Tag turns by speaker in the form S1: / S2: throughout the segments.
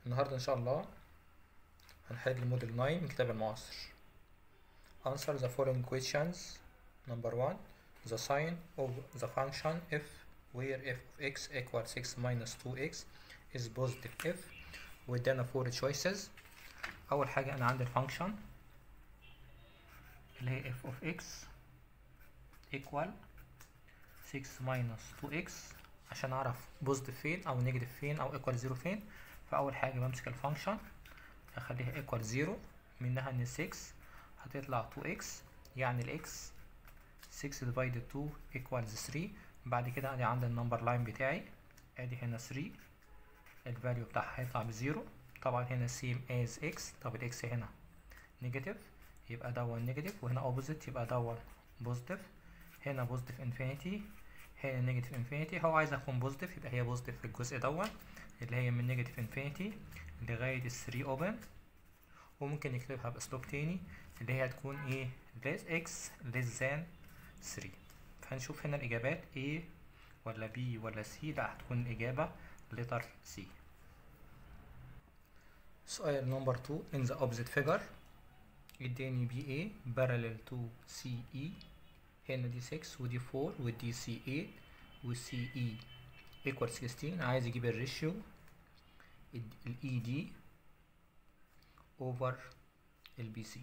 S1: النهاردة إن شاء الله هنحل موديل 9 من كتاب المعاصر Answer the following questions Number 1 The sign of the function f where f of x equals 6 minus 2x is positive f وادانا four choices أول حاجة أنا عندي الفانكشن اللي هي f of x equal 6 minus 2x عشان أعرف بوزيتيف فين أو نيجاتيف فين أو equal 0 فين فأول حاجة بمسك الفانكشن أخليها equal 0 منها إن 6 هتطلع 2x يعني ال x 6 divided 2 equals 3 بعد كده ادي عندي النمبر لاين بتاعي ادي هنا 3 الفاليو بتاعها هيطلع بزيرو طبعا هنا same as x طب الاكس هنا نيجاتيف يبقى دون نيجاتيف وهنا اوبوزيت يبقى دون بوزيتيف هنا بوزيتيف انفينيتي هنا نيجاتيف انفينيتي هو عايز اكون بوزيتيف يبقى هي بوزيتيف في الجزء دون اللي هي من نيجاتيف انفينيتي لغاية ال 3 اوبن وممكن نكتبها باسلوب تاني اللي هي هتكون ايه less x less than 3 فهنشوف هنا الإجابات A ولا B ولا C لا هتكون الإجابة letter C سؤال نمبر 2 in the opposite figure اداني BA parallel to CE هنا دي 6 ودي 4 ودي C8 و CE equal 16 عايز يجيب الريشيو ال ED over ال BC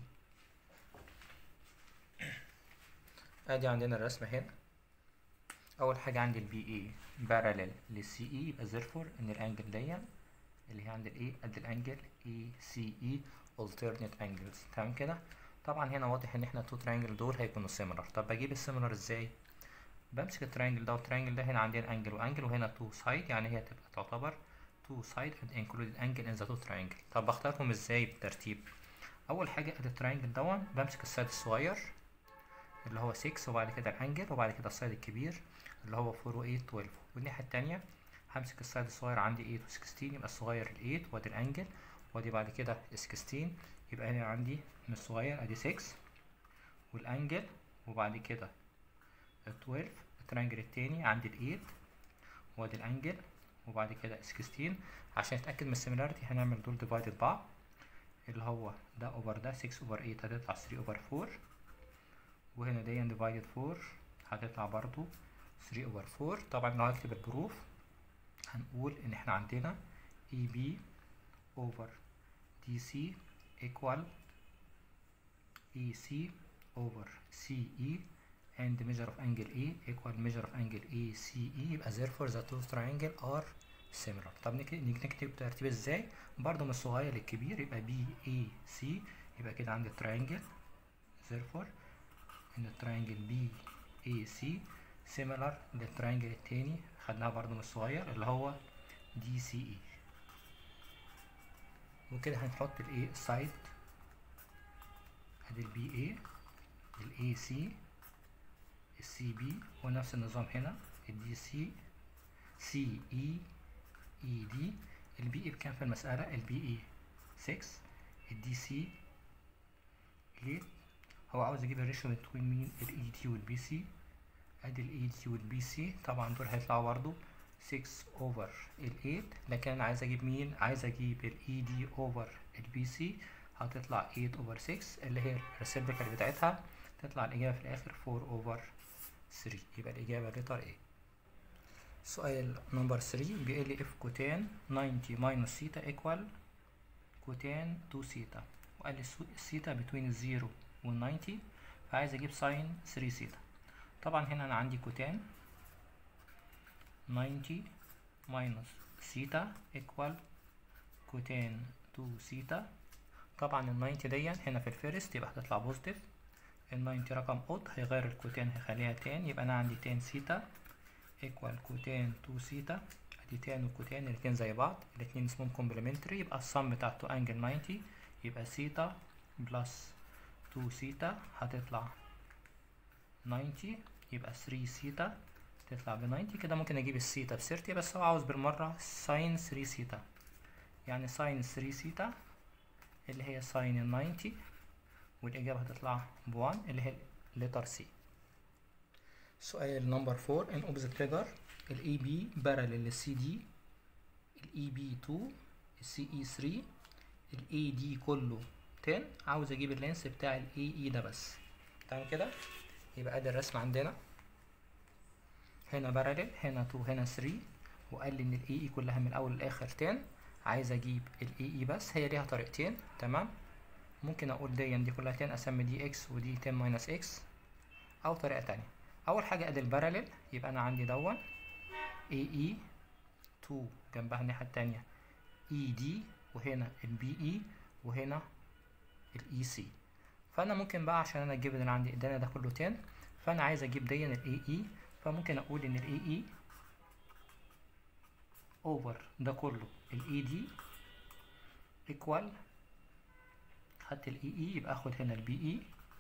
S1: ادي عندنا الرسمة هنا اول حاجة عندي البي اي بارالل للسي اي يبقى therefore ان الانجل دي اللي هي عند الاي قد الانجل اي سي اي alternate angles تمام كده طبعا هنا واضح ان احنا تو ترينجل دول هيكونوا similar طب بجيب السيميلر ازاي بمسك الترينجل ده والترينجل ده هنا عندنا انجل وانجل وهنا تو سايد يعني هي تبقى تعتبر تو سايد and included angle in the two triangle طب بختارهم ازاي بالترتيب اول حاجة ادي الترينجل دون بمسك السايد الصغير اللي هو 6 وبعد كده الانجل وبعد كده السايد الكبير اللي هو 4 و 8 12 والناحية التانية همسك السايد الصغير عندي 8 و 16 يبقى الصغير ال 8 وادي الانجل وادي بعد كده 16 يبقى هنا عندي من الصغير ادي 6 والانجل وبعد كده ال 12 الترينجل التاني عندي ال 8 وادي الانجل وبعد كده 16 عشان نتأكد من السيميلاريتي هنعمل دول ديفايدد بعض اللي هو ده اوفر ده 6 اوفر 8 هتطلع 3 اوفر 4 وهنا دي ديفايدد 4 هتطلع برضو 3 اوفر 4 طبعا لو هكتب البروف هنقول ان احنا عندنا اي بي اوفر دي سي ايكوال اي سي اوفر سي اي and measure of angle A equal measure of angle ACE يبقى therefore the two triangle are similar طب نكتب ترتيب ازاي برضو من الصغير للكبير يبقى BAC يبقى كده عندي الترينجل therefore ان الترينجل بي اي سي سيميلر للترينجل التاني خدناها برضو من الصغير اللي هو دي سي اي وكده هنحط الاي سايد ادي البي اي الاي سي السي بي ونفس النظام هنا الدي سي سي اي اي دي البي اي بكام في المسألة البي اي 6 الدي سي 8 هو عاوز يجيب الريشيو بين مين الاي تي والبي سي ادي الاي تي والبي سي طبعا دول هيطلعوا برضو 6 اوفر ال 8 لكن انا عايز اجيب مين عايز اجيب الاي دي اوفر البي سي هتطلع 8 اوفر 6 اللي هي الريسيبريكال بتاعتها تطلع الاجابه في الاخر 4 اوفر 3 يبقى الاجابه لتر ايه سؤال نمبر 3 بيقول لي اف كوتان 90 ماينس سيتا ايكوال كوتان 2 سيتا وقال لي السيتا بين الزيرو وال 90 فعايز اجيب ساين 3 سيتا طبعا هنا انا عندي كوتان 90 ماينس سيتا ايكوال كوتان 2 سيتا طبعا ال 90 دي هنا في الفيرست يبقى هتطلع بوزيتيف ال 90 رقم اوت هيغير الكوتان هيخليها تان يبقى انا عندي تان سيتا ايكوال كوتان 2 سيتا ادي تان وكوتان الاتنين زي بعض الاتنين اسمهم كومبلمنتري يبقى الصم بتاعته انجل 90 يبقى سيتا بلس 2 سيتا هتطلع 90 يبقى 3 سيتا تطلع ب 90 كده ممكن اجيب السيتا ب 30 بس هو عاوز بالمرة ساين 3 سيتا يعني ساين 3 سيتا اللي هي ساين ال 90 والإجابة هتطلع ب 1 اللي هي letter C سؤال نمبر 4 in opposite figure ال AB parallel لل CD ال EB2 السي اي 3 الاي دي كله 10 عاوز اجيب اللينس بتاع الاي اي ده بس تمام كده يبقى ادي الرسم عندنا هنا باراليل هنا 2 هنا 3 وقال لي ان الاي اي كلها من الاول للاخر 10 عايز اجيب الاي اي بس هي ليها طريقتين تمام ممكن اقول دي دي كلها 10 اسمي دي اكس ودي 10 ماينس اكس او طريقه تانية اول حاجه ادي الباراليل يبقى انا عندي دون اي اي 2 جنبها الناحيه التانية اي دي وهنا البي اي وهنا الاي سي فانا ممكن بقى عشان انا الجبن اللي عندي قدامي ده كله 10 فانا عايز اجيب دي الاي اي فممكن اقول ان الاي اي اوفر ده كله الاي دي ايكوال خدت الاي اي يبقى اخد هنا البي اي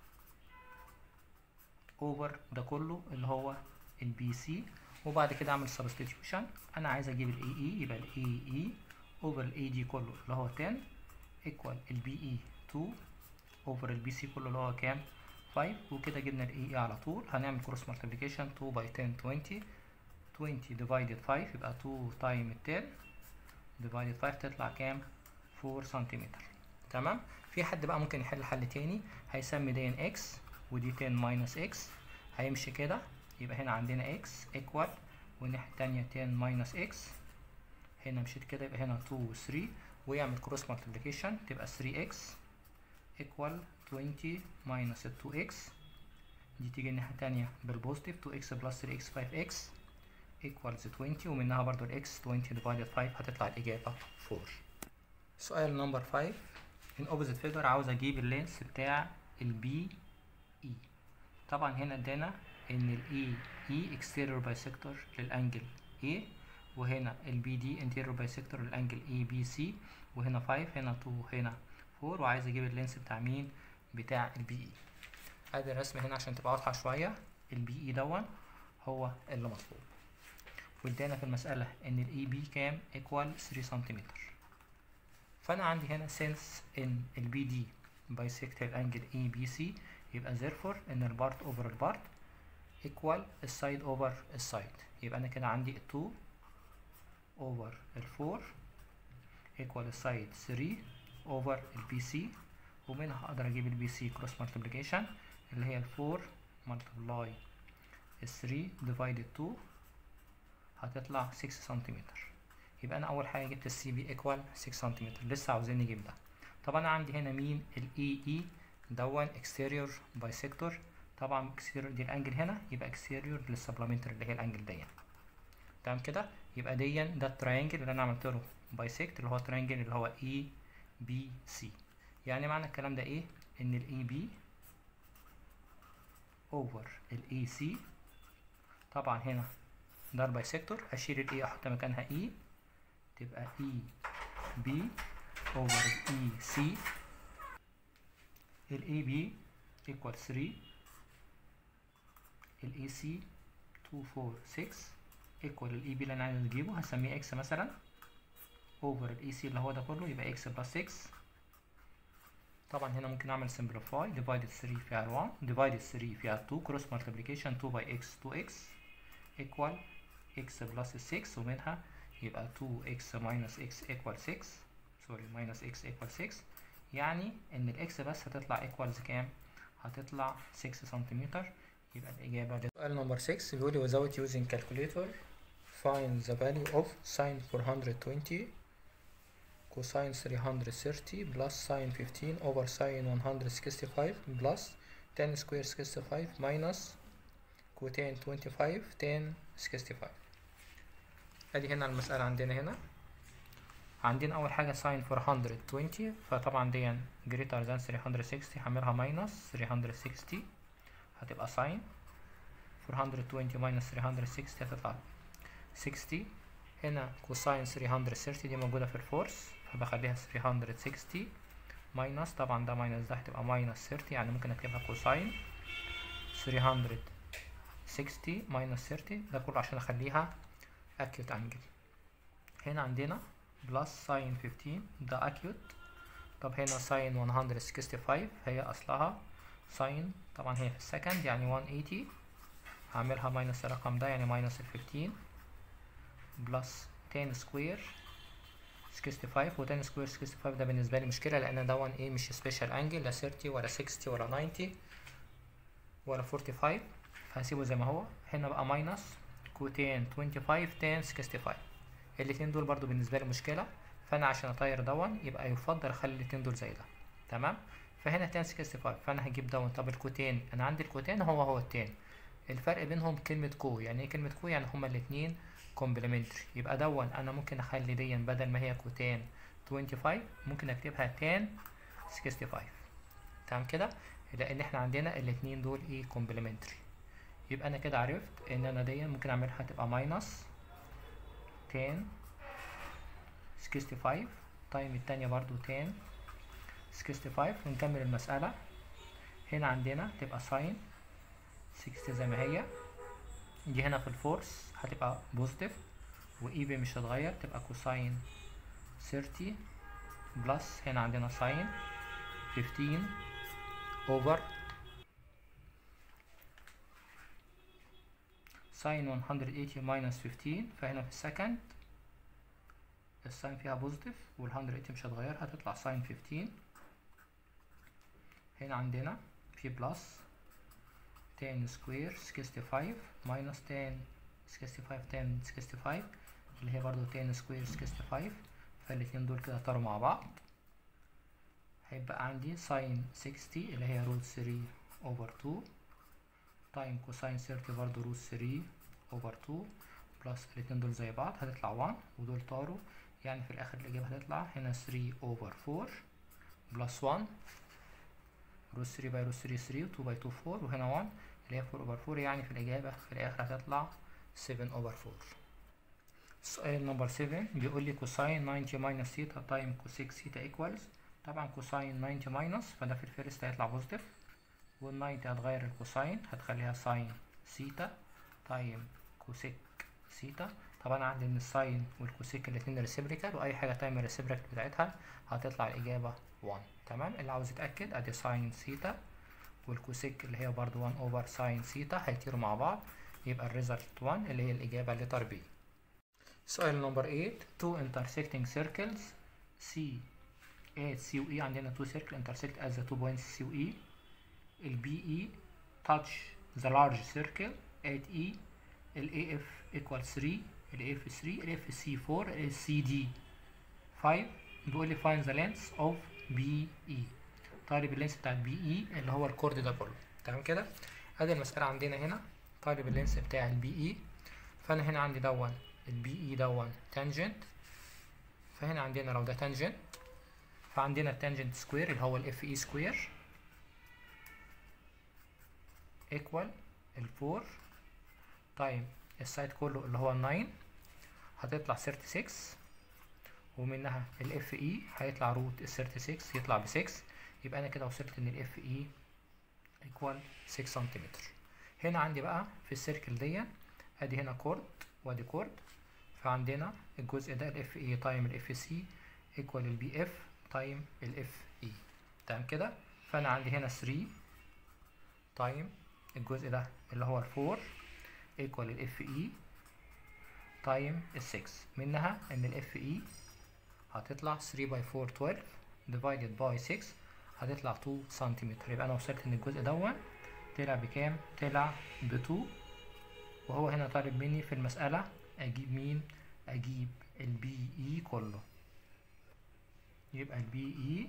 S1: اوفر ده كله اللي هو البي سي وبعد كده اعمل سبستيتيوشن انا عايز اجيب الاي اي يبقى الاي اي اوفر الاي دي كله اللي هو 10 ايكوال البي اي 2 اوفر البي سي كله اللي هو كام 5 وكده جبنا الاي اي على طول هنعمل كروس مالتيبليكيشن 2 باي 10 20 20 ديفايدد 5 يبقى 2 تايم 10 ديفايدد 5 تطلع كام 4 سنتيمتر تمام في حد بقى ممكن يحل حل تاني هيسمي دي ان اكس ودي 10 ماينس اكس هيمشي كده يبقى هنا عندنا اكس ايكوال والناحية التانية 10 ماينس اكس هنا مشيت كده يبقى هنا 2 و 3 ويعمل كروس مالتيبليكيشن تبقى 3 اكس ايكوال 20 ماينس 2 اكس دي تيجي الناحية التانية بالبوزيتيف 2 اكس بلس 3 اكس 5 اكس equals 20 ومنها برضو ال x 20 divided 5 هتطلع الإجابة 4 سؤال نمبر 5 in opposite figure عاوز أجيب اللينس بتاع ال BE طبعا هنا ادانا إن ال EE exterior bisector للأنجل A وهنا ال BD interior bisector للأنجل ABC وهنا 5 هنا 2 هنا 4 وعايز أجيب اللينس بتاع مين بتاع ال BE ادي الرسم هنا عشان تبقى واضحة شوية ال BE دون هو اللي مطلوب وادانا في المسألة إن ال EB كام equal 3 سنتيمتر فأنا عندي هنا since إن ال BD bisect الأنجل ABC يبقى therefore إن البارت over البارت equal السايد over السايد يبقى أنا كده عندي 2 over ال 4 equal السايد 3 over ال BC ومنها أقدر أجيب ال BC cross multiplication اللي هي ال 4 multiply ال 3 divided 2 هتطلع 6 سنتيمتر يبقى انا اول حاجه جبت السي بي ايكوال 6 سنتيمتر لسه عاوزين نجيب ده طب انا عندي هنا مين الاي اي دون اكستيريور بايسيكتور طبعا اكستيريور دي الانجل هنا يبقى اكستيريور للسبلمنتر اللي هي الانجل دي تمام كده يبقى دي ده التراينجل اللي انا عملت له بايسيكت اللي هو التراينجل اللي هو اي بي سي يعني معنى الكلام ده ايه ان الاي بي اوفر الاي سي طبعا هنا ده البايسيكتور هشيل الاي احط مكانها اي تبقى اي بي اوفر الاي سي الاي بي equal 3 الاي سي 2 4 6 equal الاي بي اللي انا عايز اجيبه هسميه اكس مثلا اوفر الاي سي اللي هو ده كله يبقى اكس بلس 6 طبعا هنا ممكن اعمل simplify divided 3 فيها 1 divided 3 فيها 2 cross multiplication 2 by x 2x equal x plus 6 ومنها يبقى 2x minus x equal 6 سوري minus x equal 6 يعني ان الاكس بس هتطلع equals كام هتطلع 6 سنتيمتر يبقى الإجابة ده سؤال نمبر 6 بيقول لي without using calculator find the value of sin 420 cosine 330 plus sin 15 over sin 165 plus tan square 65 minus كوتين 25 tan 65 ادي هنا المسألة عندنا هنا عندنا أول حاجة ساين 420 فطبعا دي greater than 360 هعملها minus 360 هتبقى ساين 420 minus 360 هتطلع 60 هنا كوساين 330 دي موجودة في الفورس فبخليها 360 minus طبعا ده minus ده هتبقى minus 30 يعني ممكن اكتبها كوساين 360 minus 30 ده كله عشان اخليها acute angle هنا عندنا plus sin 15 ده acute طب هنا sin 165 هي اصلها sin طبعا هي في السكند يعني 180 هعملها minus الرقم ده يعني minus ال 15 plus 10 square 65 وتان سكوير 65 ده بالنسبه لي مشكله لان دون ايه مش سبيشال انجل لا 30 ولا 60 ولا 90 ولا 45 فهسيبه زي ما هو هنا بقى ماينس كوتين 25 تان 65 الاتنين دول برضو بالنسبه لي مشكله فانا عشان اطير دون يبقى يفضل اخلي الاتنين دول زي ده تمام فهنا تان 65 فانا هجيب دون طب الكوتين انا عندي الكوتين هو هو التان الفرق بينهم كلمه كو يعني ايه كلمه كو يعني هما الاتنين كومبلمنتري يبقى دون انا ممكن اخلي دي بدل ما هي كوتان 25 ممكن اكتبها تان 65 تمام كده لان احنا عندنا الاتنين دول ايه كومبلمنتري يبقى انا كده عرفت ان انا دي ممكن اعملها تبقى ماينس تان 65 تايم التانية برضو تان 65 ونكمل المسألة هنا عندنا تبقى ساين 60 زي ما هي دي هنا في الفورس هتبقى بوزيتيف واي بي مش هتتغير تبقى كوساين 30 بلس هنا عندنا ساين 15 اوفر ساين 180 ماينس 15 فهنا في السكند الساين فيها بوزيتيف وال 180 مش هتغير هتطلع ساين 15 هنا عندنا في بلس 10 سكوير 65 ماينس 10 65 10 65 اللي هي برضو 10 سكوير 65 فالاتنين دول كده طاروا مع بعض هيبقى عندي ساين 60 اللي هي روت 3 اوفر 2 تايم كوساين 30 برضو روت 3 اوفر 2 بلس الاتنين دول زي بعض هتطلع 1 ودول طاروا يعني في الاخر الاجابه هتطلع هنا 3 اوفر 4 بلس 1 روت 3 باي روت 3 3 و2 باي 2 4 وهنا 1 اللي هي 4 اوفر 4 يعني في الاجابه في الاخر هتطلع 7 اوفر 4 السؤال نمبر 7 بيقول لي كوساين 90 ماينس ثيتا تايم كوسيك ثيتا ايكوالز طبعا كوساين 90 ماينس فده في الفيرست هيطلع بوزيتيف وال 90 هتغير الكوساين هتخليها ساين ثيتا تايم كوسيك ثيتا طبعا عندي ان الساين والكوسيك الاتنين ريسيبريكال واي حاجه تايم الريسيبريكال بتاعتها هتطلع الاجابه 1 تمام اللي عاوز يتاكد ادي ساين ثيتا والكوسيك اللي هي برضو 1 اوفر ساين ثيتا هيطيروا مع بعض يبقى الريزلت 1 اللي هي الاجابه لتر بي سؤال نمبر 8 two intersecting circles C A C و E عندنا two circle intersect at the two points C و E ال BE touch the large circle at E ال AF equal 3 ال AF 3 ال FC 4 ال CD 5 بيقول لي find the length of BE طالب اللينس بتاع البي اي اللي هو الكورد ده كله تمام كده ادي المسألة عندنا هنا طالب اللينس بتاع البي اي فانا هنا عندي دون البي اي دون تانجنت فهنا عندنا لو ده تانجنت فعندنا التانجنت سكوير اللي هو الاف اي سكوير ايكوال الفور تايم السايد كله اللي هو الناين هتطلع 36 ومنها الاف اي هيطلع روت ال 36 يطلع ب 6 يبقى انا كده وصلت ان الاف اي ايكوال 6 سنتيمتر هنا عندي بقى في السيركل دي ادي هنا كورد وادي كورد فعندنا الجزء ده الاف اي تايم الاف سي ايكوال البي اف تايم الاف اي تمام كده فانا عندي هنا 3 تايم الجزء ده اللي هو الفور ايكوال الاف اي تايم ال6 منها ان الاف اي هتطلع 3 باي 4 12 divided by 6 هتطلع 2 سنتيمتر يبقى انا وصلت ان الجزء دون طلع بكام طلع ب 2 وهو هنا طالب مني في المسألة اجيب مين اجيب البي اي كله يبقى البي اي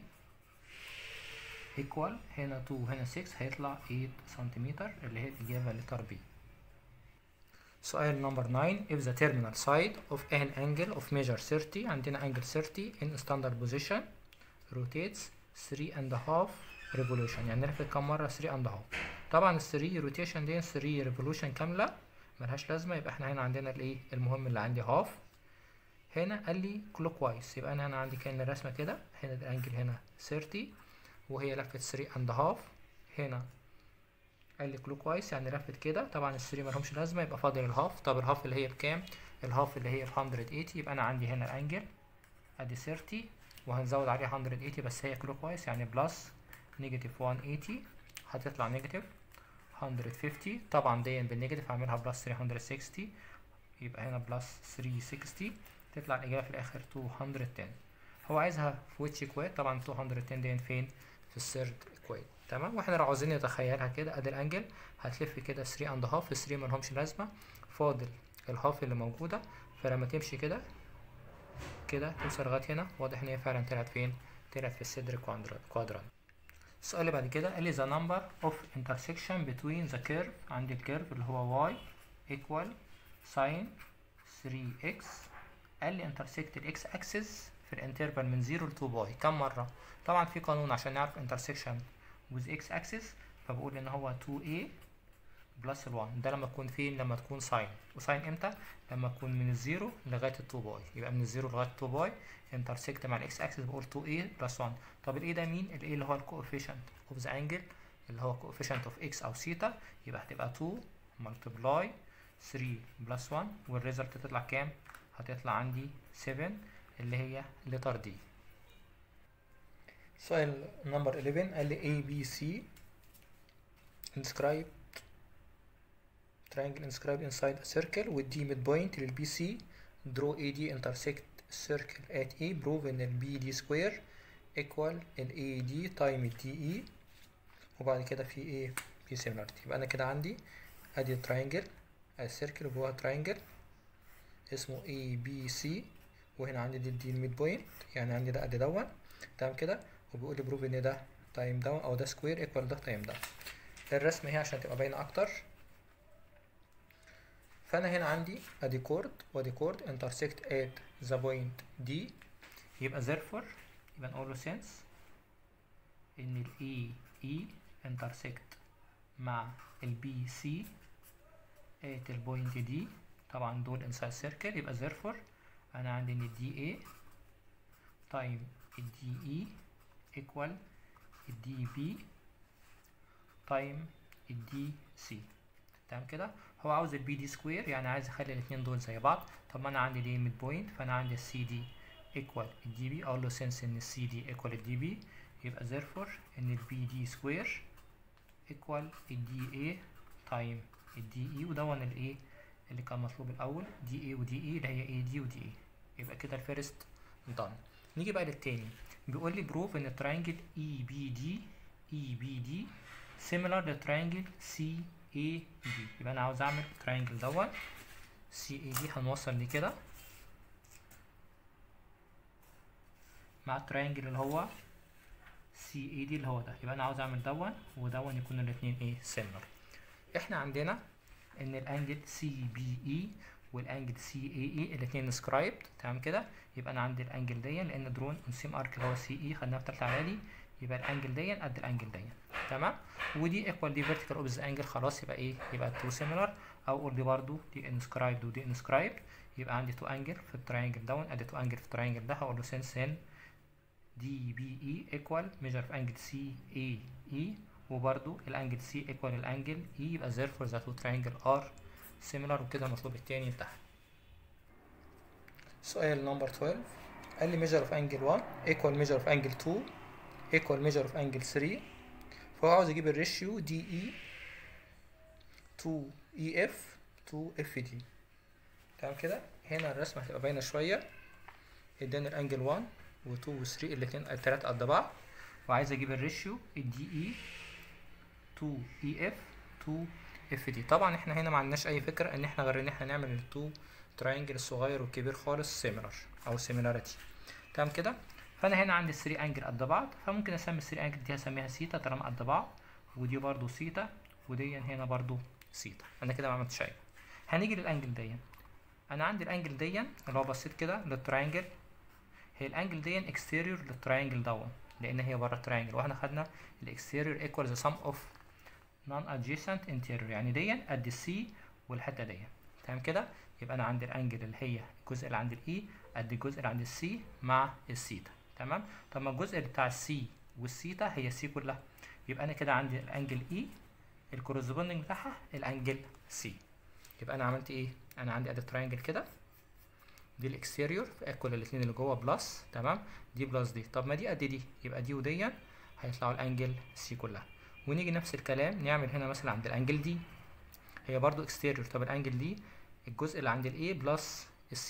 S1: equal هنا 2 هنا 6 هيطلع 8 سنتيمتر اللي هي الإجابة لتر بي سؤال نمبر 9 if the terminal side of an angle of measure 30 عندنا angle 30 in standard position rotates 3 and a half revolution يعني نلف كم مرة 3 and a half طبعا ال 3 روتيشن دي 3 ريفولوشن كاملة ملهاش لازمة يبقى احنا هنا عندنا الايه المهم اللي عندي هاف هنا قال لي كلوك وايز يبقى انا هنا عندي كأن الرسمة كده هنا الانجل هنا 30 وهي لفت 3 and a half هنا قال لي كلوك وايز يعني لفت كده طبعا ال 3 ملهمش لازمة يبقى فاضل الهاف طب الهاف اللي هي بكام الهاف اللي هي ب 180 يبقى انا عندي هنا الانجل ادي 30 وهنزود عليها 180 بس هي كلوك وايز يعني بلس نيجاتيف 180 هتطلع نيجاتيف 150 طبعا دي بالنيجاتيف هعملها بلس 360 يبقى هنا بلس 360 تطلع الاجابه في الاخر 210 هو عايزها في ويتش كويت طبعا 210 دي فين في الثيرد كويت تمام واحنا لو عاوزين نتخيلها كده ادي الانجل هتلف كده 3 اند هاف 3 ملهمش لازمه فاضل الهاف اللي موجوده فلما تمشي كده كده توصل لغايه هنا واضح ان هي فعلا طلعت فين طلعت في الصدر كوادرانت السؤال اللي بعد كده قال لي the number of intersection between the curve عندي الكيرف اللي هو y equal sin 3x قال لي intersect ال x axis في الانترفال من 0 ل 2 باي كم مرة؟ طبعا في قانون عشان نعرف intersection with x axis فبقول ان هو 2a بلس ال 1 ده لما تكون فين؟ لما تكون ساين وساين امتى؟ لما تكون من الزيرو لغاية ال 2 باي يبقى من الزيرو لغاية 2 باي intersect مع الاكس اكسس بقول 2a بلس 1 طب الايه ده مين؟ الايه اللي هو الكوفيشنت اوف ذا انجل اللي هو coefficient of x او ثيتا يبقى هتبقى 2 multiply 3 بلس 1 والريزلت تطلع كام؟ هتطلع عندي 7 اللي هي letter D سؤال نمبر 11 قال لي A B C inscribe triangle inscribed inside a circle with D midpoint لل BC draw AD intersect circle at A prove ان ال BD square equal ال AD time ال DE وبعد كده في ايه في similarity يبقى انا كده عندي ادي triangle ادي circle وجواها triangle اسمه A B C وهنا عندي دي دي الميد بوينت يعني عندي ده قد دون تمام كده وبيقول لي بروف ان ده تايم داون او ده سكوير ايكوال ده تايم داون الرسمه هي عشان تبقى باينه اكتر فانا هنا عندي ادي كورد وادي كورد انترسكت ات ذا بوينت دي يبقى therefore يبقى نقول له since ان ال E E intersect مع ال B C at البوينت دي طبعا دول inside circle يبقى therefore انا عندي ان الدي اي تايم الدي اي ايكوال الدي بي تايم الدي سي تمام كده هو عاوز البي دي سكوير يعني عايز اخلي الاثنين دول زي بعض طب ما انا عندي دي ميد بوينت فانا عندي السي دي ايكوال الدي بي اقول له سنس ان السي دي ايكوال الدي بي يبقى therefore ان البي دي سكوير ايكوال الدي اي تايم الدي اي ودون الايه اللي كان مطلوب الاول دي اي ودي اي اللي هي اي دي ودي اي يبقى كده الفيرست دان نيجي بقى للتاني بيقول لي بروف ان التراينجل اي بي دي اي بي دي similar للتراينجل سي اي دي يبقى انا عاوز اعمل تراينجل دوت سي اي دي هنوصل ليه كده مع التراينجل اللي هو سي اي دي اللي هو ده يبقى انا عاوز اعمل دون ودون يكون الاتنين ايه similar احنا عندنا ان الانجل سي بي اي والانجل سي اي اي الاثنين سكرايبد تمام كده يبقى انا عندي الانجل دي لان درون سيم ارك اللي هو سي اي خدناها في ثالثه اعدادي يبقى الانجل دي قد الانجل دي تمام ودي ايكوال دي فيرتيكال اوبز انجل خلاص يبقى ايه يبقى تو سيميلار او اقول دي برضو دي انسكرايبد ودي انسكرايبد يبقى عندي تو انجل في التراينجل دون ادي تو انجل في التراينجل ده هقول له سينس ان دي بي اي ايكوال ميجر في انجل سي اي اي وبرضو الانجل سي ايكوال الانجل اي يبقى therefore the two triangle are similar وكده المطلوب التاني انتهى سؤال نمبر 12 قال لي measure of angle 1 equal measure of angle 2 equal measure of angle 3 فهو عاوز يجيب الريشيو دي اي 2 اي اف 2 اف دي تمام كده هنا الرسمه هتبقى باينه شويه اداني الانجل 1 و2 و3 الاثنين الثلاثه قد بعض وعايز اجيب الريشيو الدي اي 2 اي اف 2 اف دي طبعا احنا هنا ما عندناش اي فكره ان احنا غير ان احنا نعمل التو تراينجل الصغير والكبير خالص سيميلر او سيميلاريتي تمام كده فانا هنا عندي 3 انجل قد بعض فممكن اسمي 3 انجل دي هسميها سيتا طالما قد بعض ودي برضو سيتا ودي هنا برضو سيتا انا كده ما عملتش حاجه هنيجي للانجل دي انا عندي الانجل دي اللي هو بصيت كده للتراينجل هي الانجل دي اكستيريور للتراينجل دون لان هي بره التراينجل واحنا خدنا الاكستيريور ايكوال ذا سم اوف نون adjacent interior يعني دي قد السي والحته دي تمام كده يبقى انا عندي الانجل اللي هي الجزء اللي عند الاي قد الجزء اللي عند السي مع السيتا تمام طب ما الجزء بتاع السي والسيتا هي السي كلها يبقى انا كده عندي الانجل اي الكورسبوندنج بتاعها الانجل سي يبقى انا عملت ايه انا عندي ادي تراينجل كده دي الاكستيريور فاكل الاثنين اللي جوه بلس تمام دي بلس دي طب ما دي قد دي يبقى دي ودي هيطلعوا الانجل سي كلها ونيجي نفس الكلام نعمل هنا مثلا عند الانجل دي هي برضو اكستيريور طب الانجل دي الجزء اللي عند الاي بلس السيتا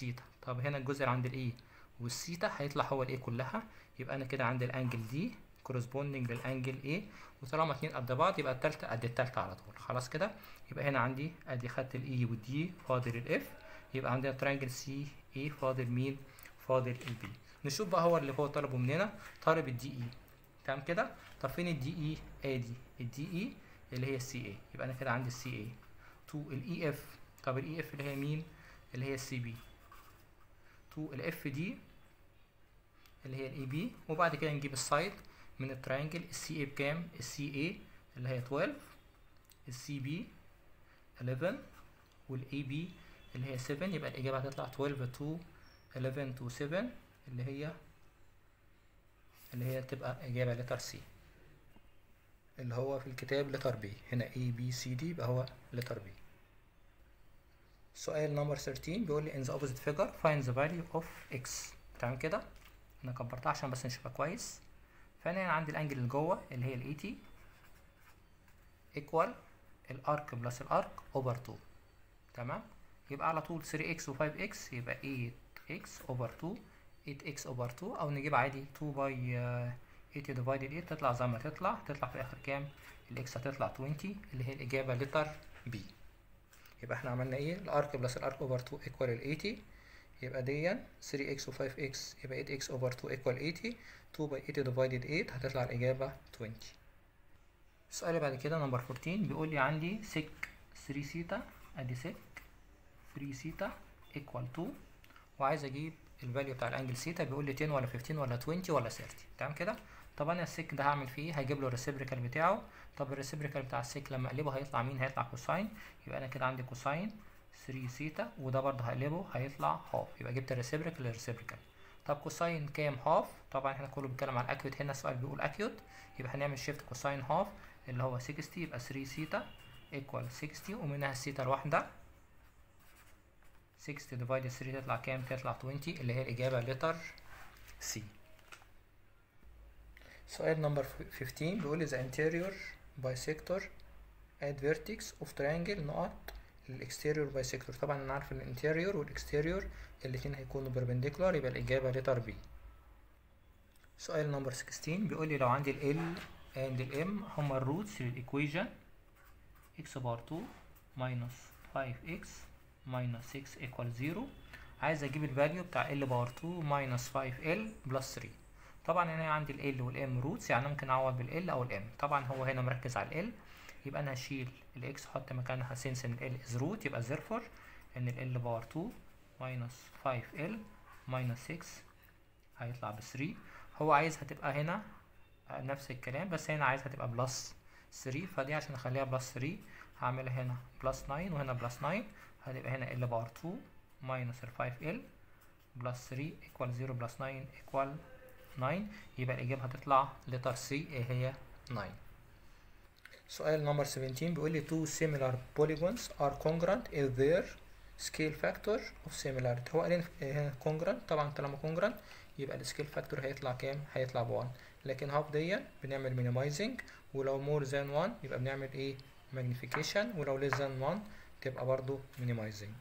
S1: طب هنا الجزء اللي عند الاي والثيتا هيطلع هو الاي كلها يبقى انا كده عندي الانجل دي كورسبوندنج للانجل A وطالما اتنين قد بعض يبقى التالتة قد التالتة على طول خلاص كده يبقى هنا عندي ادي خدت الاي والدي فاضل الاف يبقى عندنا ترينجل سي اي فاضل مين فاضل البي نشوف بقى هو اللي هو طلبه مننا طالب الدي اي تمام كده طب فين الدي اي ادي الدي اي اللي هي السي اي يبقى انا كده عندي السي اي تو الاي اف طب الاي اف اللي هي مين اللي هي السي بي تو الاف دي اللي هي الاي بي وبعد كده نجيب السايد من الترينجل السي اي بكام السي اي اللي هي 12 السي بي 11 والاي بي اللي هي 7 يبقى الاجابه هتطلع 12 to 11 to 7 اللي هي اللي هي تبقى اجابه لتر سي اللي هو في الكتاب لتر بي هنا A B C D يبقى هو لتر بي سؤال نمبر 13 بيقول لي in the opposite figure find the value of x تمام كده انا كبرتها عشان بس نشوفها كويس فانا هنا عندي الانجل اللي جوه اللي هي ال 80 ايكوال الارك بلس الارك اوفر 2 تمام يبقى على طول 3x و 5x يبقى 8x اوفر 2 8x اوفر 2 او نجيب عادي 2 باي 8 ديفايدد 8 تطلع زي ما تطلع تطلع في الاخر كام الاكس هتطلع 20 اللي هي الاجابه لتر بي يبقى احنا عملنا ايه الارك بلس الارك اوفر 2 ايكوال ال 80 يبقى دي 3x و 5x يبقى 8x اوفر 2 ايكوال 80 2 باي 8 ديفايدد 8 هتطلع الاجابه 20 السؤال اللي بعد كده نمبر 14 بيقول لي عندي سيك 3 سيتا ادي سيك 3 سيتا ايكوال 2 وعايز اجيب الفاليو بتاع الانجل سيتا بيقول لي 10 ولا 15 ولا 20 ولا 30 تمام كده طب انا السيك ده هعمل فيه هجيب له الريسيبريكال بتاعه طب الريسيبريكال بتاع السيك لما اقلبه هيطلع مين هيطلع كوساين يبقى انا كده عندي كوساين 3 سيتا وده برضه هقلبه هيطلع هاف يبقى جبت الريسيبريكال للريسيبريكال طب كوساين كام هاف طبعا احنا كله بنتكلم على الاكيوت هنا السؤال بيقول اكيوت يبقى هنعمل شيفت كوساين هاف اللي هو 60 يبقى 3 سيتا ايكوال 60 ومنها السيتا الواحده 60 ديفايد 3 تطلع كام تطلع 20 اللي هي الاجابه لتر سي سؤال نمبر 15 بيقول لي the interior bisector at vertex of triangle نقط الاكستيريور بايسيكتور طبعا انا عارف الانتيريور والاكستيريور الاتنين هيكونوا بيربنديكولار يبقى الاجابه لتر بي سؤال نمبر 16 بيقول لي لو عندي ال and ال m هما الروتس للايكويجن x بار 2 minus 5x minus 6 equal 0 عايز اجيب الفاليو بتاع ال بار 2 minus 5l plus 3 طبعا انا عندي ال والام روتس يعني ممكن اعوض بالال او الام طبعا هو هنا مركز على ال يبقى انا هشيل الاكس احط مكانها سنس ان ال از روت يبقى therefore ان ال باور 2 ماينس 5ال ماينس 6 هيطلع ب 3 هو عايزها تبقى هنا نفس الكلام بس هنا عايزها تبقى بلس 3 فدي عشان اخليها بلس 3 هعملها هنا بلس 9 وهنا بلس 9 هتبقى هنا ال باور 2 ماينس ال 5ال بلس 3 ايكوال 0 بلس 9 ايكوال 9 يبقى الإجابة هتطلع لتر سي ايه هي 9 سؤال نمبر 17 بيقول لي two similar polygons are congruent if their scale factor of similarity هو قال هنا congruent طبعا طالما congruent يبقى السكيل فاكتور هيطلع كام؟ هيطلع ب 1 لكن هاف دي بنعمل minimizing ولو more than 1 يبقى بنعمل ايه؟ magnification ولو less than 1 تبقى برضو minimizing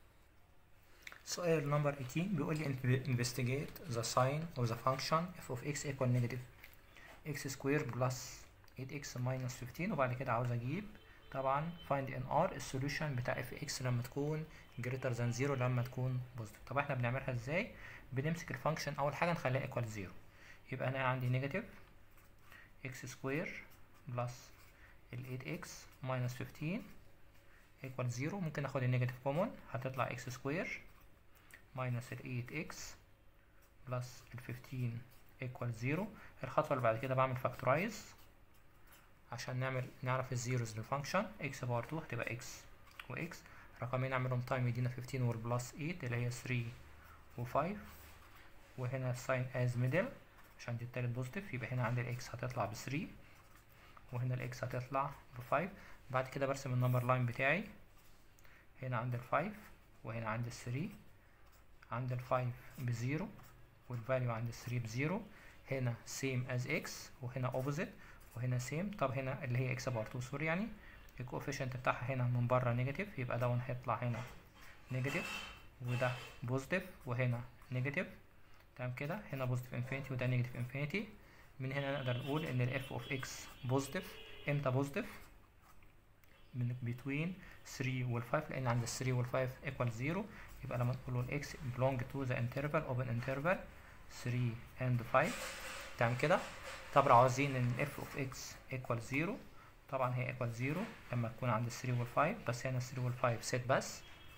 S1: سؤال نمبر 18 بيقول لي investigate the sign of the function f of x equal negative x square plus 8x minus 15 وبعد كده عاوز اجيب طبعا find in r السوليوشن بتاع f x لما تكون greater than 0 لما تكون positive طب احنا بنعملها ازاي بنمسك الفانكشن اول حاجه نخليها equal 0 يبقى انا عندي negative x square plus ال 8x minus 15 equal 0 ممكن اخد النيجاتيف كومون هتطلع x square minus ال 8x plus ال 15 equal 0 الخطوة اللي بعد كده بعمل فاكتورايز عشان نعمل نعرف الزيروز للفانكشن x باور 2 هتبقى x و x رقمين اعملهم تايم يدينا 15 والبلس 8 اللي هي 3 و 5 وهنا الساين از ميدل عشان دي التالت بوزيتيف يبقى هنا عندي الاكس هتطلع ب 3 وهنا الاكس هتطلع ب 5 بعد كده برسم النمبر لاين بتاعي هنا عند ال 5 وهنا عند ال 3 عند ال 5 بزيرو والفاليو عند ال 3 بزيرو هنا same as x وهنا opposite وهنا same طب هنا اللي هي x باور 2 سوري يعني الكوفيشنت بتاعها هنا من بره نيجاتيف يبقى دون هيطلع هنا نيجاتيف وده بوزيتيف وهنا نيجاتيف تمام كده هنا بوزيتيف انفينيتي وده نيجاتيف انفينيتي من هنا نقدر نقول ان الاف اوف اكس بوزيتيف امتى بوزيتيف من بين 3 وال 5 لان عند ال 3 وال 5 equal 0 يبقى لما نقول الاكس belong to the interval open interval 3 and 5 تمام كده طب لو عاوزين ان الاف اوف اكس equal 0 طبعا هي equal 0 لما تكون عند ال 3 وال 5 بس هنا 3 وال 5 set بس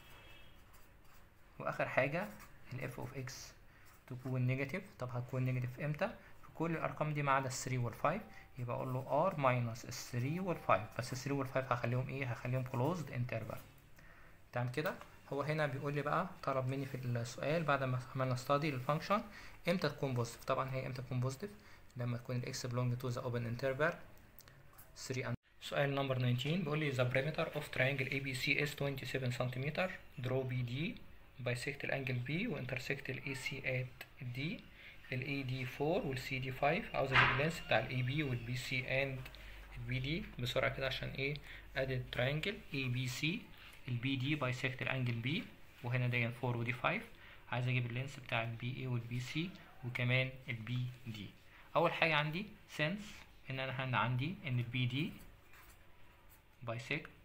S1: واخر حاجه الاف اوف اكس تكون نيجاتيف طب هتكون نيجاتيف امتى في كل الارقام دي ما عدا ال 3 وال 5 يبقى اقول له r minus ال 3 وال 5 بس ال 3 وال 5 هخليهم ايه هخليهم closed interval تمام كده هو هنا بيقول لي بقى طلب مني في السؤال بعد ما عملنا study للفانكشن امتى تكون بوزيتيف طبعا هي امتى تكون بوزيتيف لما تكون الاكس belong to the open interval 3 and سؤال نمبر 19 بيقول لي the perimeter of triangle ABC is 27 cm draw BD bisect الانجل B وانترسكت ال AC at D ال AD 4 وال CD 5 عاوز اجيب اللينس بتاع ال AB وال BC and ال BD بسرعة كده عشان ايه ادي التراينجل ABC ال BD bisect الانجل B وهنا دي 4 ودي 5 عايز اجيب اللينس بتاع ال BA وال BC وكمان ال BD اول حاجة عندي since ان انا هنا عندي ان ال BD bisect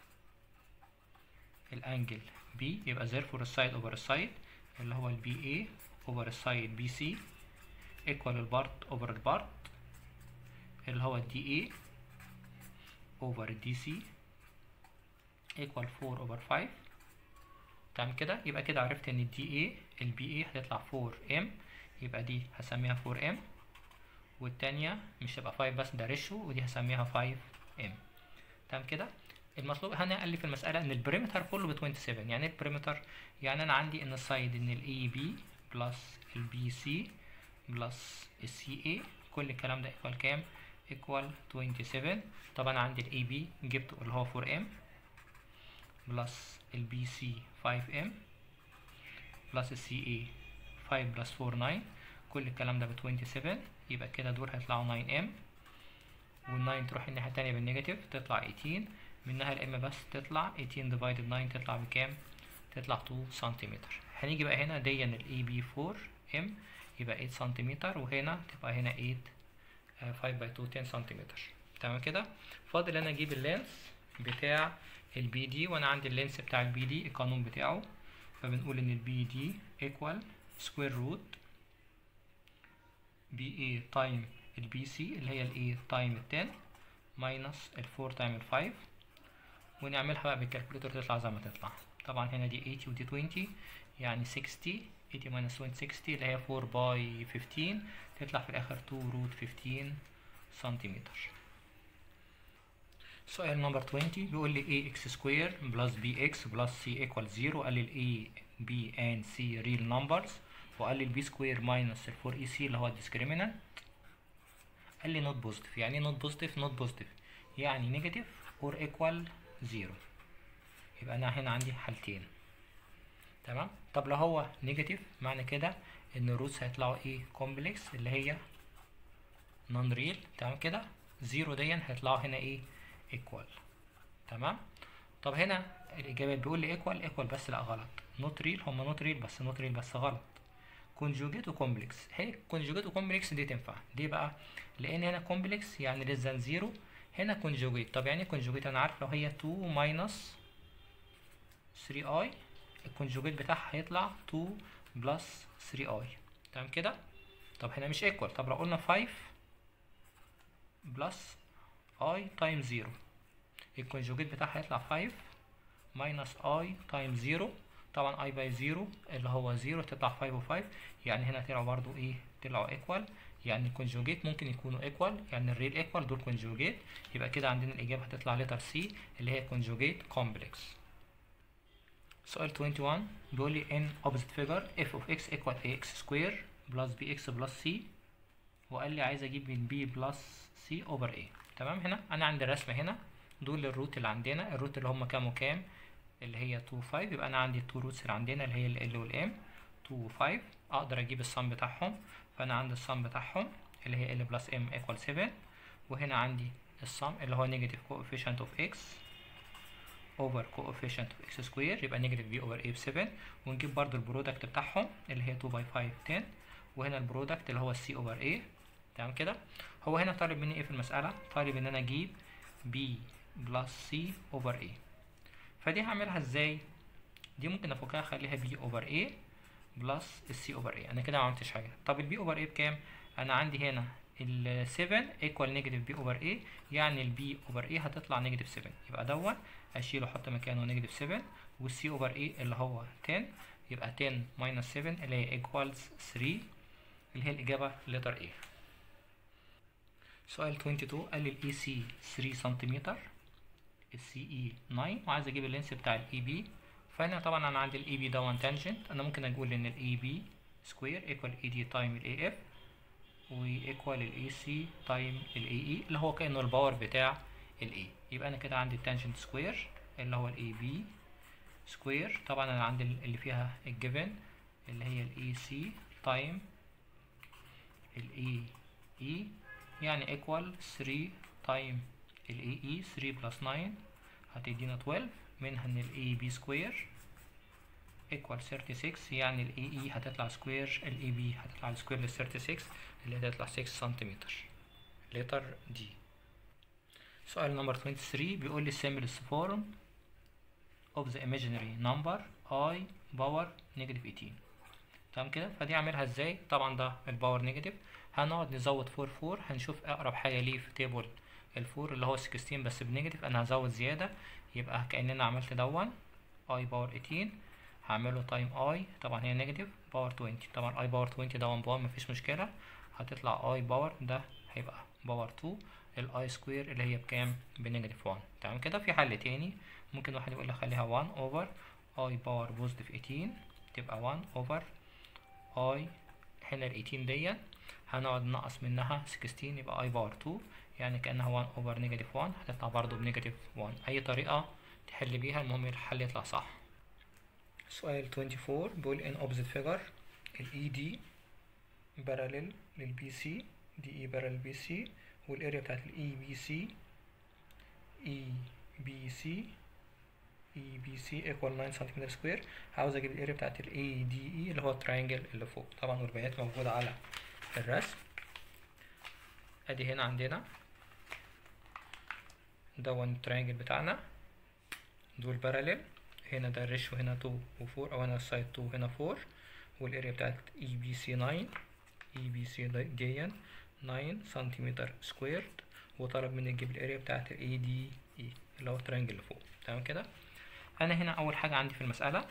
S1: الانجل B يبقى therefore السايد over السايد اللي هو ال BA over السايد BC equal البارت over البارت اللي هو ال DA over ال DC equal 4 over 5 تمام كده يبقى كده عرفت ان ال DA ال BA هتطلع 4M يبقى دي هسميها 4M والتانية مش هتبقى 5 بس ده ريشيو ودي هسميها 5M تمام كده المطلوب هنا قال لي في المسألة إن البريمتر كله ب 27 يعني إيه البريمتر؟ يعني أنا عندي إن السايد إن ال AB بلس ال BC بلس ال CA كل الكلام ده إيكوال كام؟ إيكوال 27 طبعا عندي ال AB جبته اللي هو 4M بلس ال BC 5M بلس ال CA 5 بلس 4 9 كل الكلام ده ب 27 يبقى كده دول هيطلعوا 9M وال 9 تروح الناحية التانية بالنيجاتيف تطلع 18 منها الام بس تطلع 18 ديفايدد 9 تطلع بكام تطلع 2 سنتيمتر هنيجي بقى هنا دي الاي بي 4 ام يبقى 8 سنتيمتر وهنا تبقى هنا 8 5 باي 2 10 سنتيمتر تمام كده فاضل انا اجيب اللينس بتاع البي دي وانا عندي اللينس بتاع البي دي القانون بتاعه فبنقول ان البي دي ايكوال سكوير روت بي اي تايم البي سي اللي هي الاي تايم ال 10 ماينس ال 4 تايم ال 5 ونعملها بقى بالكالكوليتر تطلع زي ما تطلع طبعا هنا دي 80 ودي 20 يعني 60 80 minus 20 60 اللي هي 4 باي 15 تطلع في الاخر 2 روت 15 سنتيمتر سؤال نمبر 20 بيقول لي ax سكوير بلس bx بلس c equal 0 قال لي ال a b and c real numbers وقال لي ال b سكوير minus ال 4 ec اللي هو الديسكريمنانت قال لي not positive يعني not positive not positive يعني negative or equal 0 يبقى انا هنا عندي حالتين تمام طب لو هو نيجاتيف معنى كده ان الروتس هيطلعوا ايه كومبلكس اللي هي نون ريل تمام كده زيرو دي هيطلعوا هنا ايه ايكوال تمام طب هنا الاجابات بيقول لي ايكوال ايكوال بس لا غلط نوت ريل هم نوت ريل بس نوت ريل بس غلط كونجوجيت وكومبلكس هي كونجوجيت وكومبلكس دي تنفع ليه بقى لان هنا كومبلكس يعني ليس ذان زيرو هنا كونجوجيت طب يعني ايه كونجوجيت انا عارف لو هي 2 ماينس 3 اي الكونجوجيت بتاعها هيطلع 2 بلس 3 اي تمام كده طب هنا مش ايكوال طب لو قلنا 5 بلس اي تايم 0 الكونجوجيت بتاعها هيطلع 5 ماينس اي تايم 0 طبعا اي باي 0 اللي هو 0 تطلع 5 و5 يعني هنا طلعوا برضو ايه طلعوا ايكوال يعني الكونجوجيت ممكن يكونوا ايكوال يعني الريل ايكوال دول كونجوجيت يبقى كده عندنا الاجابه هتطلع لتر سي اللي هي كونجوجيت كومبلكس سؤال 21 بيقول لي in opposite figure f of x equal ax square plus bx plus c وقال لي عايز اجيب من b plus c over a تمام هنا انا عندي الرسمه هنا دول الروت اللي عندنا الروت اللي هم كام وكام اللي هي 2 5 يبقى انا عندي التو روتس اللي عندنا اللي هي ال L وال M 2 و 5 اقدر اجيب الصم بتاعهم فانا عندي الصم بتاعهم اللي هي L plus M equal 7 وهنا عندي الصم اللي هو negative coefficient of x over coefficient of x square يبقى نيجاتيف b over a ب 7 ونجيب برضو البرودكت بتاعهم اللي هي 2 باي 5 10 وهنا البرودكت اللي هو c over a تمام كده هو هنا طالب مني ايه في المسألة طالب ان انا اجيب b plus c over a فدي هعملها ازاي دي ممكن افكها اخليها b over a بلس السي اوفر اي انا كده ما عملتش حاجه طب البي اوفر اي بكام انا عندي هنا ال 7 ايكوال نيجاتيف بي اوفر اي يعني البي اوفر اي هتطلع نيجاتيف 7 يبقى دون اشيله احط مكانه نيجاتيف 7 والسي اوفر اي اللي هو 10 يبقى 10 ماينس 7 اللي هي ايكوالز 3 اللي هي الاجابه لتر اي سؤال 22 قال لي الاي سي 3 سنتيمتر السي اي 9 وعايز اجيب اللينس بتاع الاي بي فهنا طبعا انا عندي الاي بي ده 1 تانجنت انا ممكن اقول ان الاي بي سكوير ايكوال اي دي تايم الاي اف وايكوال الاي سي تايم الاي اي اللي هو كانه الباور بتاع الاي يبقى انا كده عندي التانجنت سكوير اللي هو الاي بي سكوير طبعا انا عندي اللي فيها الجيفن اللي هي الاي سي تايم الاي اي يعني ايكوال 3 تايم الاي اي 3 بلس 9 هتدينا 12 منها ان الاي بي سكوير equal 36 يعني الاي اي هتطلع سكوير الاي بي هتطلع السكوير لل 36 اللي هتطلع 6 سنتيمتر لتر دي سؤال نمبر 23 بيقول لي simplest form of the imaginary number i power negative 18 تمام كده فدي اعملها ازاي طبعا ده الباور نيجاتيف هنقعد نزود 4 4 هنشوف اقرب حاجه ليه في تيبل الفور اللي هو 16 بس بنيجاتيف انا هزود زياده يبقى كاننا عملت دون اي باور 18 هعمله تايم اي طبعا هي نيجاتيف باور 20 طبعا اي باور 20 ده 1 باور مفيش مشكله هتطلع اي باور ده هيبقى باور 2 الاي سكوير اللي هي بكام بنيجاتيف 1 تمام كده في حل تاني ممكن واحد يقول لي خليها 1 اوفر اي باور بوزيتيف 18 تبقى 1 اوفر اي هنا ال 18 دي هنقعد ننقص منها 16 يبقى اي باور 2 يعني كانها 1 اوفر نيجاتيف 1 هتطلع برضو بنيجاتيف 1 اي طريقه تحل بيها المهم الحل يطلع صح سؤال 24 بيقول in opposite figure ال ED parallel لل BC DE parallel BC والاريا بتاعت ال EBC EBC EBC equal 9 سنتيمتر سكوير عاوز اجيب الاريا بتاعت ال ADE اللي هو التراينجل اللي فوق طبعا والبيانات موجودة على الرسم ادي هنا عندنا ده one triangle بتاعنا دول parallel هنا ده الريشيو هنا 2 و 4 او هنا السايد 2 هنا 4 والاريا بتاعت اي بي سي 9 اي بي سي ديا 9 سنتيمتر سكويرد وطلب مني تجيب الاريا بتاعت الاي دي اي اللي هو الترينجل اللي فوق تمام كده انا هنا اول حاجه عندي في المساله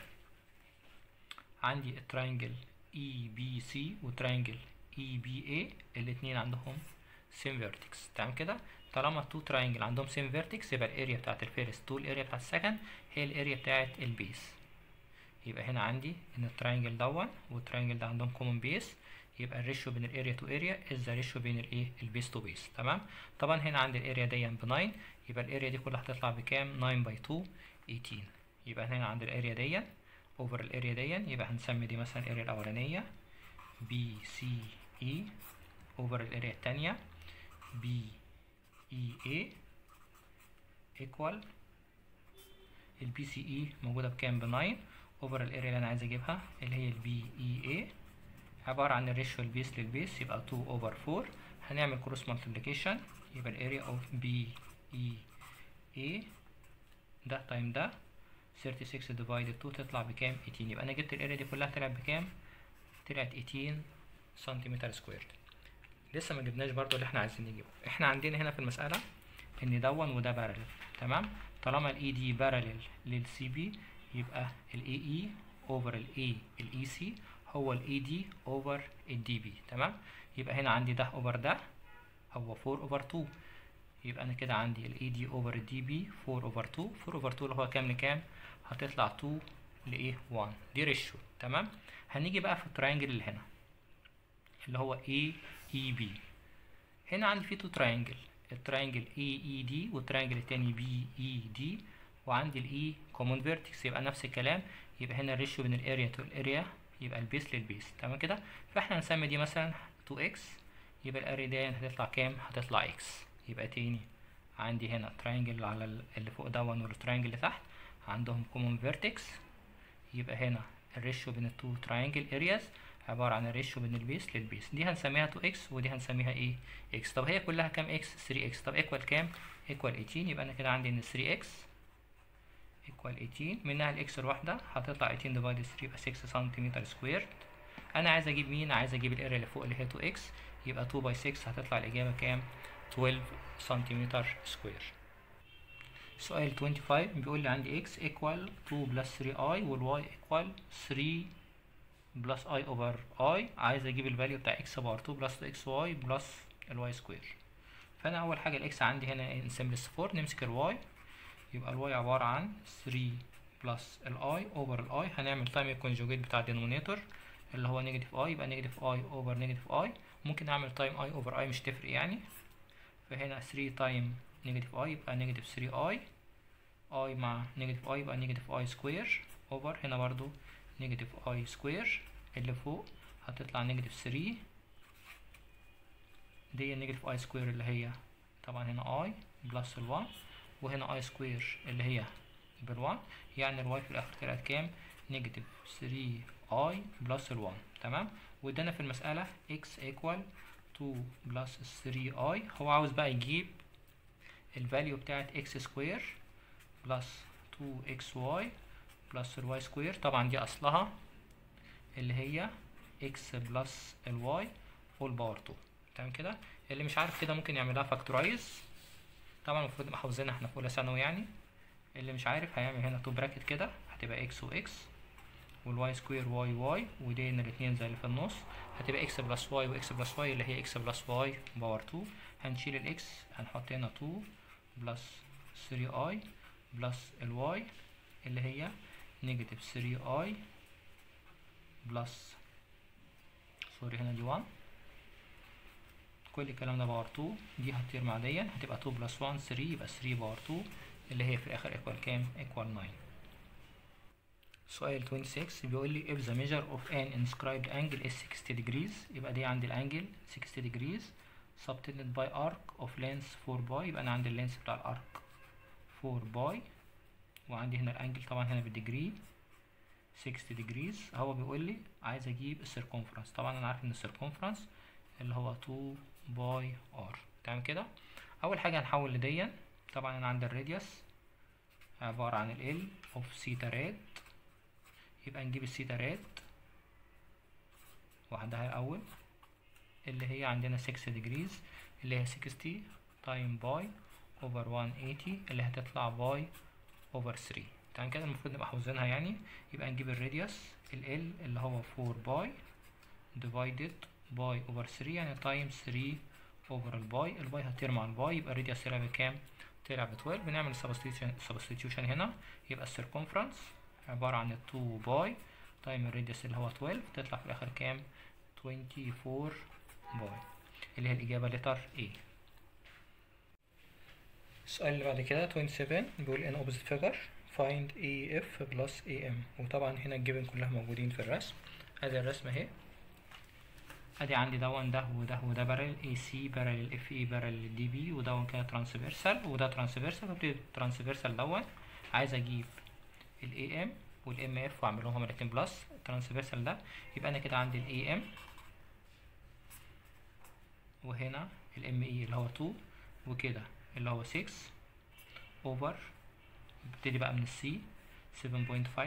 S1: عندي الترينجل اي بي سي وترينجل اي بي اي الاتنين عندهم سيم فيرتكس تمام كده طالما التو تراينجل عندهم سيم فيرتكس يبقى الاريا بتاعت الفيرست تو الاريا بتاعت السكند هي الاريا بتاعت البيس يبقى هنا عندي ان التراينجل دون والتراينجل ده عندهم كومن بيس يبقى الريشيو بين الاريا تو اريا از ذا ريشيو بين الايه البيس تو بيس تمام طبعا هنا عندي الاريا دي ب 9 يبقى الاريا دي كلها هتطلع بكام 9 باي 2 18 يبقى هنا عند الاريا دي اوفر الاريا دي يبقى هنسمي دي مثلا الاريا الاولانيه بي سي اي اوفر الاريا الثانيه بي اي اي ايكوال البي سي اي موجوده بكام ب 9 اوفر الاريا اللي انا عايز اجيبها اللي هي البي اي اي عباره عن الريشيو البيس للبيس يبقى 2 اوفر 4 هنعمل كروس مالتيبليكيشن يبقى الاريا اوف بي اي اي ده تايم ده 36 ديفايدد 2 تطلع بكام 18 يبقى انا جبت الاريا دي كلها طلعت بكام طلعت 18 سنتيمتر سكوير لسه ما جبناش برضو اللي احنا عايزين نجيبه احنا عندنا هنا في المسألة ان دون وده بارلل تمام طالما الاي دي بارلل للسي بي يبقى الاي اي اوفر الاي الاي سي هو الاي دي اوفر الدي بي تمام يبقى هنا عندي ده اوفر ده هو 4 اوفر 2 يبقى انا كده عندي الاي دي اوفر الدي بي 4 اوفر 2 4 اوفر 2 اللي هو كام لكام هتطلع 2 لايه 1 دي ريشيو تمام هنيجي بقى في التراينجل اللي هنا اللي هو اي اي بي هنا عندي في تو تراينجل التراينجل اي اي دي والتراينجل التاني بي اي دي وعندي الاي كومون فيرتكس يبقى نفس الكلام يبقى هنا الريشيو بين الاريا تو الاريا يبقى البيس للبيس تمام كده فاحنا هنسمي دي مثلا 2 اكس يبقى الاريا دي هتطلع كام هتطلع اكس يبقى تاني عندي هنا تراينجل على اللي فوق دون والتراينجل اللي تحت عندهم common vertex يبقى هنا الريشيو بين التو triangle areas عبارة عن الريشيو بين البيس للبيس دي هنسميها 2x ودي هنسميها ايه x طب هي كلها كام x 3x طب equal كام equal 18 يبقى انا كده عندي ان 3x equal 18 منها الاكس الواحدة هتطلع 18 divided 3 يبقى 6 سنتيمتر سكوير انا عايز اجيب مين عايز اجيب الاريا اللي فوق اللي هي 2x يبقى 2 باي 6 هتطلع الاجابة كام 12 سنتيمتر سكوير سؤال 25 بيقول لي عندي x equal 2 plus 3i وال y equal 3 plus i over i عايز اجيب الفاليو بتاع x باور 2 plus 2xy plus ال y سكوير فانا اول حاجة الاكس عندي هنا ان simplify نمسك ال y يبقى ال y عبارة عن 3 plus ال i over ال i هنعمل تايم الكونجوجيت بتاع الدينومينيتور اللي هو نيجاتيف i يبقى نيجاتيف i over نيجاتيف i ممكن اعمل تايم i over i مش تفرق يعني فهنا 3 تايم نيجاتيف i يبقى نيجاتيف 3 i i مع نيجاتيف i يبقى نيجاتيف i سكوير اوفر هنا برضو نيجاتيف i سكوير اللي فوق هتطلع نيجاتيف 3 دي النيجاتيف i سكوير اللي هي طبعا هنا i بلس ال 1 وهنا i سكوير اللي هي بال 1 يعني ال y في الاخر طلعت كام نيجاتيف 3 i بلس ال 1 تمام وادانا في المسألة x equal 2 بلس 3 i هو عاوز بقى يجيب الفاليو بتاعت x سكوير بلس 2xy بلس الواي سكوير طبعا دي اصلها اللي هي x بلس الواي all باور 2 تمام كده اللي مش عارف كده ممكن يعملها فاكتورايز طبعا المفروض نبقى حافظينها احنا في اولى ثانوي يعني اللي مش عارف هيعمل هنا 2 براكت كده هتبقى x و x والواي سكوير واي واي ودين الاتنين زي اللي في النص هتبقى اكس بلس واي واكس بلس واي اللي هي اكس بلس واي باور 2 هنشيل الاكس هنحط هنا 2 بلس 3 اي بلس الواي اللي هي نيجاتيف 3 اي بلس سوري هنا دي 1 كل الكلام ده باور 2 دي هتطير مع دي هتبقى 2 بلس 1 3 يبقى 3 باور 2 اللي هي في الاخر ايكوال كام ايكوال 9 سؤال 26 بيقول لي if the measure of an inscribed angle is 60 degrees يبقى دي عندي الانجل 60 degrees subtended by arc of length 4 باي يبقى انا عندي اللينس بتاع الارك 4 باي وعندي هنا الانجل طبعا هنا بالديجري 60 degrees هو بيقول لي عايز اجيب السيركونفرنس طبعا انا عارف ان السيركونفرنس اللي هو 2 باي ار تمام كده اول حاجه هنحول لديا طبعا انا عندي الراديوس عباره عن ال اوف سيتا راد يبقى نجيب السيتا راد وحدها الاول اللي هي عندنا 6 degrees اللي هي 60 تايم باي اوفر 180 اللي هتطلع باي اوفر 3 تمام كده المفروض نبقى حافظينها يعني يبقى نجيب الراديوس ال L اللي هو 4 باي divided باي اوفر 3 يعني تايم 3 اوفر الباي الباي هتطير مع الباي يبقى الراديوس طلع بكام؟ طلع ب 12 بنعمل substitution هنا يبقى السيركونفرنس عبارة عن 2 باي تايم الراديوس اللي هو 12 تطلع في الآخر كام؟ 24 باي اللي هي الإجابة لتر A السؤال اللي بعد كده 27 بيقول in opposite figure find AF plus AM وطبعا هنا الجبن كلها موجودين في الرسم ادي الرسمة اهي ادي عندي دون ده وده وده بارل اي سي بارل اف اي بارل دي بي ودون كده ترانسفيرسال وده ترانسفيرسال فبتدي الترانسفيرسال دون عايز اجيب الاي ام والام اف واعمل لهم الاتنين بلس الترانسفيرسال ده يبقى انا كده عندي الاي ام وهنا الام اي اللي هو 2 وكده اللي هو 6 اوفر ببتدي بقى من السي 7.5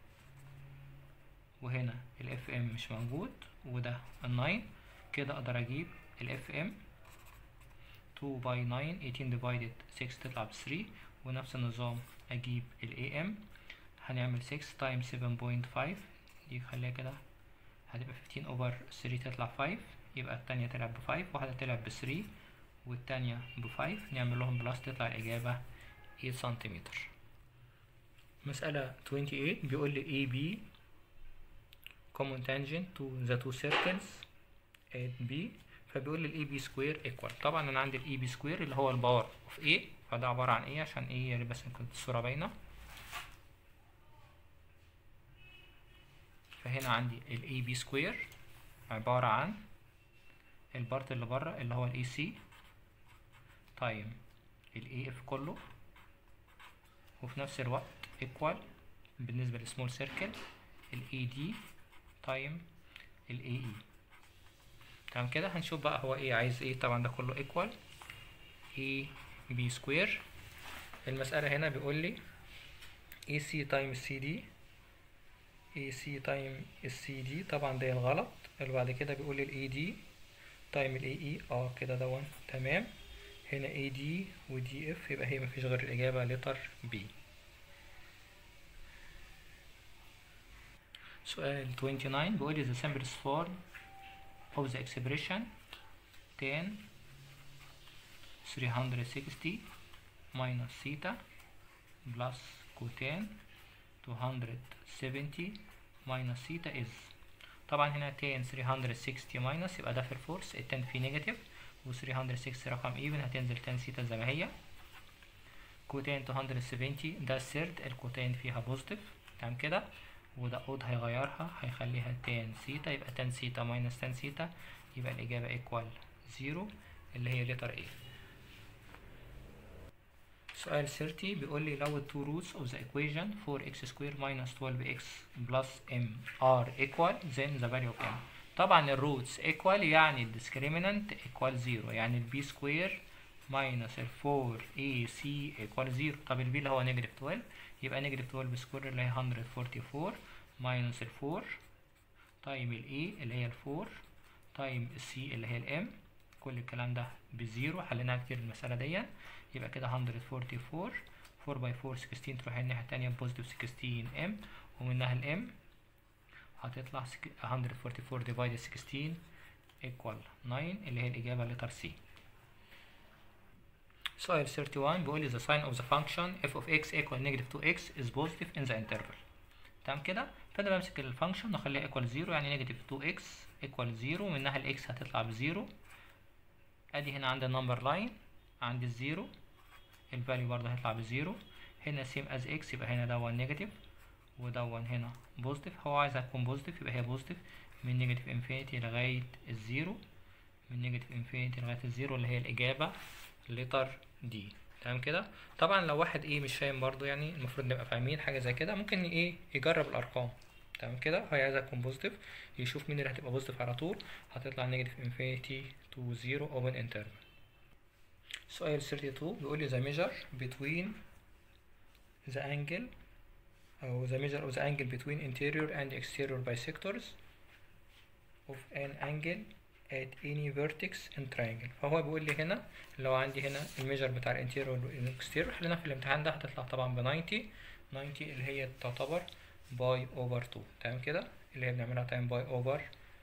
S1: وهنا الاف ام مش موجود وده الناين كده اقدر اجيب الاف ام 2 باي 9 18 ديفايدد 6 تطلع ب 3 ونفس النظام اجيب الاي ام هنعمل 6 تايم 7.5 دي خليها كده هتبقى 15 اوفر 3 تطلع 5 يبقى التانية طلعت ب 5 واحدة طلعت ب 3 والتانية ب 5 نعمل لهم بلس تطلع الإجابة 8 سنتيمتر مسألة 28 بيقول لي AB common tangent to the two circles at B فبيقول لي ال AB square equal طبعا أنا عندي ال AB square اللي هو الباور of A فده عبارة عن إيه عشان إيه يعني بس كنت الصورة باينة فهنا عندي ال AB square عبارة عن البارت اللي بره اللي هو ال AC تايم ال AF كله وفي نفس الوقت equal بالنسبة للسمول سيركل ال AD تايم ال AE تمام كده هنشوف بقى هو ايه عايز ايه طبعا ده كله equal A B square المسألة هنا بيقول لي AC تايم CD AC تايم CD طبعا ده الغلط اللي بعد كده بيقول لي ال AD تايم ال AE اه كده دون تمام هنا AD و DF يبقى هي مفيش غير الإجابة لتر B سؤال 29 بيقول لي the simplest form of the expression tan 360 minus theta plus cotan 270 minus theta is طبعا هنا tan 360 minus يبقى ده في الفورس التان فيه نيجاتيف و 360 رقم even هتنزل تان ثيتا زي ما هي كوتان 270 ده السرد الكوتان فيها بوزيتيف تمام كده وده اود هيغيرها هيخليها تان ثيتا يبقى تان ثيتا ماينس تان ثيتا يبقى الإجابة ايكوال زيرو اللي هي لتر A سؤال 30 بيقول لي لو two roots of the equation 4x square minus 12x plus m are equal then the value of m طبعا الروتس equal يعني الديسكريمنانت equal 0 يعني ال b square minus ال 4ac equal 0 طب ال b اللي هو نيجاتيف 12 يبقى نيجاتيف 12 سكوير اللي هي 144 minus ال 4 تايم ال a اللي هي ال 4 تايم ال c اللي هي ال m كل الكلام ده بزيرو حليناها كتير المسألة دي يبقى كده 144 4 باي 4 16 تروح الناحية التانية بوزيتيف 16 ام ومنها الام هتطلع 144 ديفايد 16 equal 9 اللي هي الإجابة لتر C سؤال 31 بيقول لي the sign of the function f of x equal negative 2x is positive in the interval تمام كده فأنا بمسك الفانكشن واخليها equal 0 يعني negative 2x equal 0 ومنها ال x هتطلع بزيرو ادي هنا عندي النمبر لاين عندي الزيرو الفاليو برضه هيطلع بزيرو هنا سيم از اكس يبقى هنا دون نيجاتيف ودون هنا بوزيتيف هو عايزها تكون بوزيتيف يبقى هي بوزيتيف من نيجاتيف انفينيتي لغاية الزيرو من نيجاتيف انفينيتي لغاية الزيرو اللي هي الإجابة لتر دي تمام كده طبعا لو واحد ايه مش فاهم برضو يعني المفروض نبقى فاهمين حاجة زي كده ممكن ايه يجرب الأرقام تمام كده هي عايزها تكون بوزيتيف يشوف مين اللي هتبقى بوزيتيف على طول هتطلع نيجاتيف انفينيتي تو زيرو اوبن انترفال سؤال 32 بيقول لي the measure between the angle أو the measure of the angle between interior and exterior bisectors of an angle at any vertex in triangle فهو بيقول لي هنا لو عندي هنا الميجر بتاع الانتيريور والاكستيريور حلينا في الامتحان ده هتطلع طبعا ب 90 90 اللي هي تعتبر باي اوفر 2 تمام كده اللي هي بنعملها تايم باي اوفر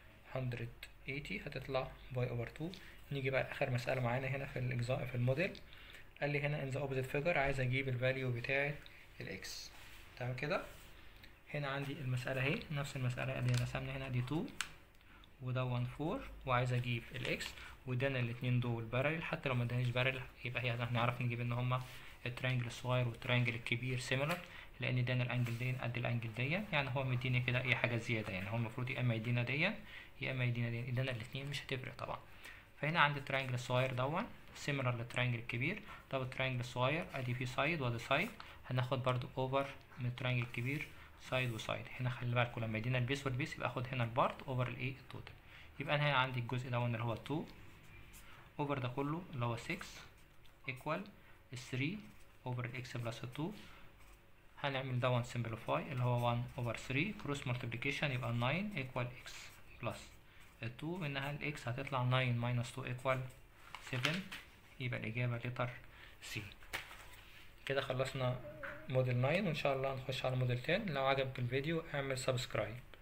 S1: 180 هتطلع باي اوفر 2 نيجي بقى اخر مسألة معانا هنا في الاجزاء في الموديل قال لي هنا in the opposite figure عايز اجيب الفاليو بتاعة الاكس تمام كده هنا عندي المسألة اهي نفس المسألة اللي رسمنا هنا دي 2 وده 1 4 وعايز اجيب الاكس وادانا الاتنين دول بارل حتى لو ما ادانيش بارل يبقى هي هنعرف نجيب ان هما الترينجل الصغير والترينجل الكبير سيميلر لان ادانا الانجل دي قد الانجل دي يعني هو مديني كده اي حاجه زياده يعني هو المفروض يا اما يدينا دي يا اما يدينا دي ادانا الاتنين مش هتفرق طبعا فهنا عندي الترينجل الصغير دون سيميلر للترينجل الكبير طب الترينجل الصغير ادي فيه سايد وادي سايد هناخد برضو اوفر من الترينجل الكبير سايد وسايد هنا خلي بالكم لما يدينا البيس والبيس يبقى اخد هنا البارت اوفر الايه التوتال يبقى انا هنا عندي الجزء ده اللي هو 2 اوفر ده كله اللي هو 6 ايكوال 3 اوفر الاكس بلس 2 هنعمل ده 1 سمبليفاي اللي هو 1 اوفر 3 كروس مالتيبليكيشن يبقى 9 ايكوال اكس بلس 2 منها الاكس هتطلع 9 ماينس 2 ايكوال 7 يبقى الاجابه لتر سي كده خلصنا موديل 9 وان شاء الله نخش على موديل 10 لو عجبك الفيديو اعمل سبسكرايب